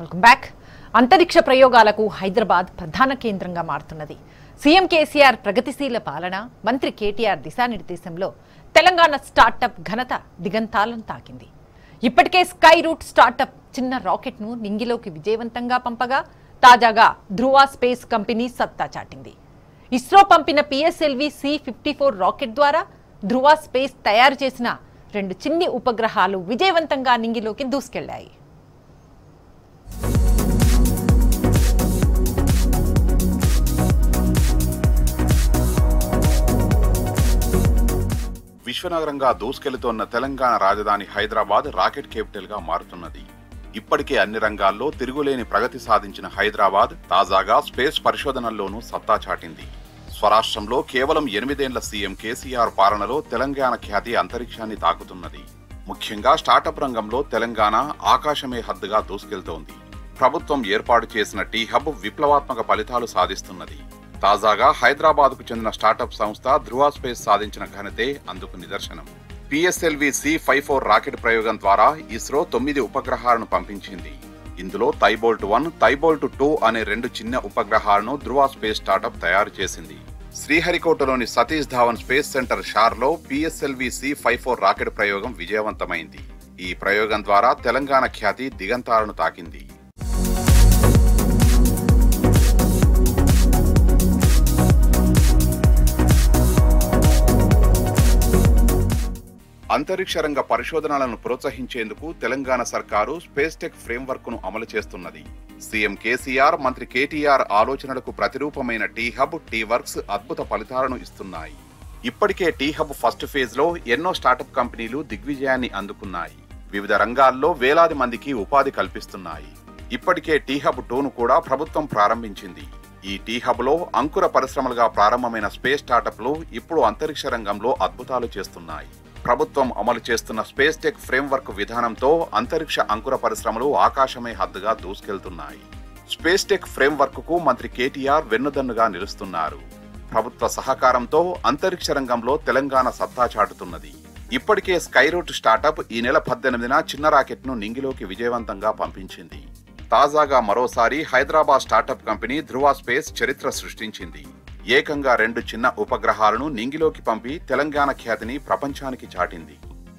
welcome back అంతరిక్ష ప్రయోగాలకు హైదరాబాద్ ప్రధాన కేంద్రంగా మారుతున్నది సీఎం కేసీఆర్ ప్రగతిశీల పాలన మంత్రి కేటీఆర్ దిశానిర్దేశంలో తెలంగాణ స్టార్టప్ ఘనత దిగంతాలను తాకింది ఇప్పటికే స్కై రూట్ స్టార్టప్ చిన్న రాకెట్ను నింగిలోకి విజయవంతంగా పంపగా తాజాగా ధృవ స్పేస్ కంపెనీ సత్తా చాటింది ఇస్రో పంపిన PSLV C fifty four rocket ద్వారా ధృవ స్పేస్ తయారు చేసిన రెండు చిన్ని ఉపగ్రహాలు విజయవంతంగా నింగిలోకి దూసుకెళ్లాయి విశ్వనగరంగా దూసుకెళ్తోన్న తెలంగాణ రాజధాని హైదరాబాద్ రాకెట్ క్యాపిటల్ గా మారుతున్నది ఇప్పటికే అన్ని రంగాల్లో తిరుగులేని ప్రగతి సాధించిన హైదరాబాద్ తాజాగా స్పేస్ పరిశోధనల్లోనూ సత్తా చాటింది స్వరాష్ట్రంలో కేవలం ఎనిమిదేండ్ల సీఎం కేసీఆర్ పాలనలో తెలంగాణ ఖ్యాతి అంతరిక్షాన్ని తాకుతున్నది ముఖ్యంగా స్టార్టప్ రంగంలో తెలంగాణ ఆకాశమే హద్దుగా దూసుకెళ్తోంది ప్రభుత్వం ఏర్పాటు చేసిన టీ హబ్ విప్లవాత్మక ఫలితాలు సాధిస్తున్నది తాజాగా హైదరాబాద్ కు చెందిన స్టార్టప్ సంస్థ ధృవ స్పేస్ సాధించిన ఘనతే అందుకు నిదర్శనం PSLV C five four rocket ప్రయోగం ద్వారా ఇస్రో తొమ్మిది ఉపగ్రహాలను పంపించింది ఇందులో థైబోల్ట్ వన్ థైబోల్ట్ టూ అనే రెండు చిన్న ఉపగ్రహాలను ధృవ స్పేస్ స్టార్టప్ తయారు చేసింది శ్రీహరికోటలోని సతీష్ ధావన్ స్పేస్ సెంటర్ షార్లో PSLV C five four rocket ప్రయోగం విజయవంతమైంది ఈ ప్రయోగం ద్వారా తెలంగాణ ఖ్యాతి దిగంతాలను తాకింది అంతరిక్ష రంగ పరిశోధనలను ప్రోత్సహించేందుకు తెలంగాణ సర్కారు స్పేస్ టెక్ ఫ్రేమ్వర్క్ ను అమలు చేస్తున్నది సీఎం కేసీఆర్ మంత్రి కేటీఆర్ ఆలోచనలకు ప్రతిరూపమైన టీ హబ్ టీ వర్క్స్ అద్భుత ఫలితాలను ఇస్తున్నాయి ఇప్పటికే టీ హబ్ ఫస్ట్ ఫేజ్ లో ఎన్నో స్టార్టప్ కంపెనీలు దిగ్విజయాన్ని అందుకున్నాయి వివిధ రంగాల్లో వేలాది మందికి ఉపాధి కల్పిస్తున్నాయి ఇప్పటికే టీ హబ్ టూను కూడా ప్రభుత్వం ప్రారంభించింది ఈ టీ హబ్ లో అంకుర పరిశ్రమలుగా ప్రారంభమైన స్పేస్ స్టార్టప్లు ఇప్పుడు అంతరిక్ష రంగంలో అద్భుతాలు చేస్తున్నాయి ప్రభుత్వం అమలు చేస్తున్న స్పేస్ టెక్ ఫ్రేమ్వర్క్ విధానంతో అంతరిక్ష అంకుర పరిశ్రమలు ఆకాశమే హద్దుగా దూసుకెళ్తున్నాయి స్పేస్ టెక్ ఫ్రేమ్వర్క్ కు మంత్రి కేటీఆర్ వెన్నుదన్నుగా నిలుస్తున్నారు ప్రభుత్వ సహకారంతో అంతరిక్ష రంగంలో తెలంగాణ సత్తా చాటుతున్నది ఇప్పటికే స్కైరూట్ స్టార్టప్ ఈ నెల పద్దెనిమిదిన చిన్న రాకెట్ ను నింగిలోకి విజయవంతంగా పంపించింది తాజాగా మరోసారి Hyderabad startup company Dhruva space చరిత్ర సృష్టించింది ఏకంగా రెండు చిన్న ఉపగ్రహాలను నింగిలోకి పంపి తెలంగాణ ఖ్యాతిని ప్రపంచానికి చాటింది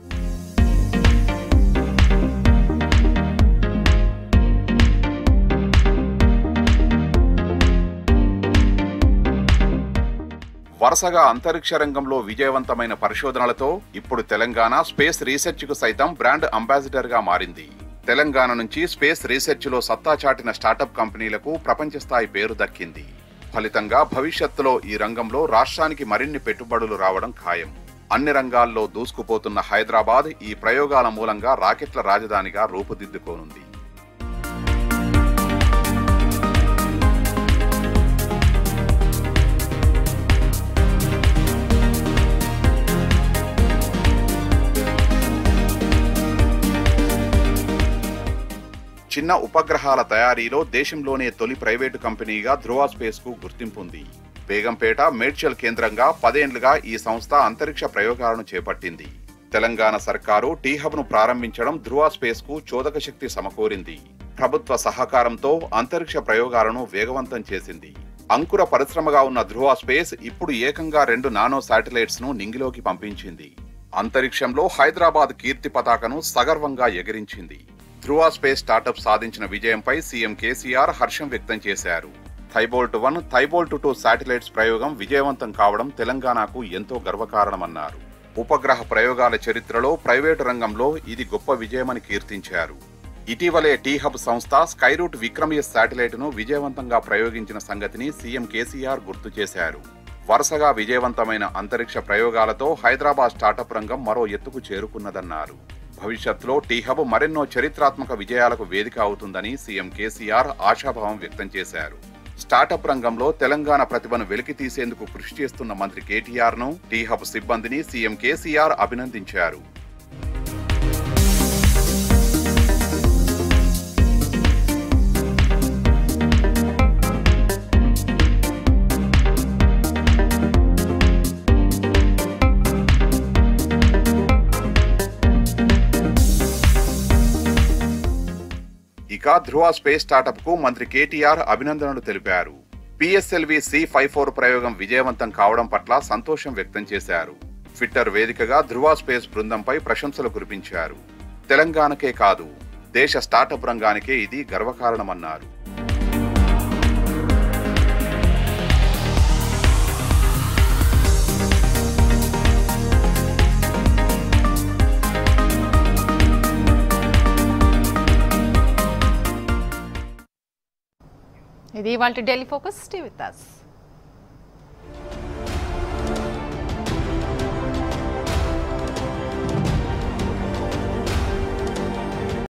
వరుసగా అంతరిక్ష రంగంలో విజయవంతమైన పరిశోధనలతో ఇప్పుడు తెలంగాణ స్పేస్ రీసెర్చ్ కు సైతం బ్రాండ్ అంబాసిడర్ గా మారింది తెలంగాణ నుంచి స్పేస్ రీసెర్చ్ లో సత్తా చాటిన స్టార్టప్ కంపెనీలకు ప్రపంచ స్థాయి పేరు దక్కింది ఫలితంగా భవిష్యత్తులో ఈ రంగంలో రాష్ట్రానికి మరిన్ని పెట్టుబడులు రావడం ఖాయం అన్ని రంగాల్లో దూసుకుపోతున్న హైదరాబాద్ ఈ ప్రయోగాల మూలంగా రాకెట్ల రాజధానిగా రూపుదిద్దుకోనుంది చిన్న ఉపగ్రహాల తయారీలో దేశంలోనే తొలి ప్రైవేటు కంపెనీగా ధృవ స్పేస్ కు గుర్తింపు ఉంది బేగంపేట మేడ్చల్ కేంద్రంగా పదేండ్లుగా ఈ సంస్థ అంతరిక్ష ప్రయోగాలను చేపట్టింది తెలంగాణ సర్కారు టీ హబ్ ను ప్రారంభించడం ధృవ స్పేస్ కు చోదక శక్తి సమకూరింది ప్రభుత్వ సహకారంతో అంతరిక్ష ప్రయోగాలను వేగవంతం చేసింది అంకుర పరిశ్రమగా ఉన్న ధృవ స్పేస్ ఇప్పుడు ఏకంగా రెండు నానో శాటిలైట్స్ ను నింగిలోకి పంపించింది అంతరిక్షంలో హైదరాబాద్ కీర్తి పతాకను సగర్వంగా ఎగిరించింది ధృవ స్పేస్ స్టార్టప్ సాధించిన విజయంపై సీఎం కేసీఆర్ హర్షం వ్యక్తం చేశారు Thybolt one Thybolt two satellites ప్రయోగం విజయవంతం కావడం తెలంగాణకు ఎంతో గర్వకారణమన్నారు ఉపగ్రహ ప్రయోగాల చరిత్రలో ప్రైవేటు రంగంలో ఇది గొప్ప విజయమని కీర్తించారు ఇటీవలే టీ హబ్ సంస్థ స్కైరూట్ విక్రమ్ ఎస్ శాటిలైట్ ను విజయవంతంగా ప్రయోగించిన సంగతిని సీఎం కేసీఆర్ గుర్తు చేశారు వరుసగా విజయవంతమైన అంతరిక్ష ప్రయోగాలతో హైదరాబాద్ స్టార్టప్ రంగం మరో ఎత్తుకు చేరుకున్నదన్నారు భవిష్యత్తులో టీ హబ్ మరెన్నో చరిత్రాత్మక విజయాలకు వేదిక అవుతుందని సీఎం కేసీఆర్ ఆశాభావం వ్యక్తం చేశారు స్టార్టప్ రంగంలో తెలంగాణ ప్రతిభను వెలికి తీసేందుకు కృషి చేస్తున్న మంత్రి కేటీఆర్ ను టీ హబ్ సిబ్బందిని సీఎం కేసీఆర్ అభినందించారు ఇక ధృవ స్పేస్ స్టార్టప్ కు మంత్రి కేటీఆర్ అభినందనలు తెలిపారు పిఎస్ఎల్వి సి ఫైవ్ ఫోర్ ప్రయోగం విజయవంతం కావడం పట్ల సంతోషం వ్యక్తం చేశారు ట్విట్టర్ వేదికగా ధృవ స్పేస్ బృందంపై ప్రశంసలు కురిపించారు తెలంగాణకే కాదు దేశ స్టార్టప్ రంగానికే ఇది గర్వకారణమన్నారు ఇది వాళ్ళ Delhi focus stay with us